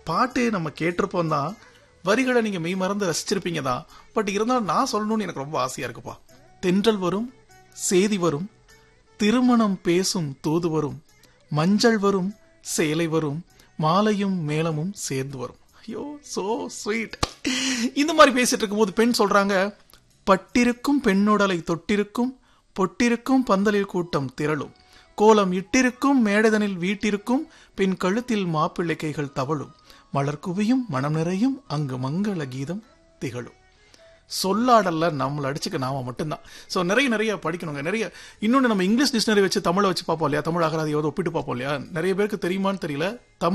பாட்டு நம்ம கேட்டிருப்போம் தான் வரிகளை நீங்க மெய் மறந்து ரசிச்சிருப்பீங்க தான் பட் இருந்தாலும் நான் சொல்லணும்னு எனக்கு ரொம்ப ஆசையா இருக்குப்பா தென்றல் வரும் செய்தி வரும் திருமணம் பேசும் தூது வரும் மஞ்சள் வரும் சேலை வரும் மாலையும் மேளமும் சேர்ந்து வரும் ஐயோ சோ ஸ்வீட் இந்த மாதிரி பேசிட்டு இருக்கும்போது பெண் சொல்றாங்க பட்டிருக்கும் பெண்ணுடலை தொட்டிருக்கும் பொட்டிருக்கும் பந்தலில் கூட்டம் திரளும் கோலம் இட்டிருக்கும் மேடதனில் வீட்டிருக்கும் பெண் கழுத்தில் மாப்பிள்ளை கைகள் தவழும் மலர் குவியும் மனம் நிறையும் அங்கு மங்கள கீதம் திகழும் சொல்லாடல்ல நம்மள அடிச்சுக்க நாம மட்டும்தான் ஸோ நிறைய நிறைய படிக்கணுங்க நிறைய இன்னொன்று நம்ம இங்கிலீஷ் டிக்ஷனரி வச்சு தமிழை வச்சு பார்ப்போம் இல்லையா தமிழ் அகராதியோட ஒப்பிட்டு பார்ப்போம் இல்லையா நிறைய பேருக்கு தெரியுமான்னு தெரியல தமிழ்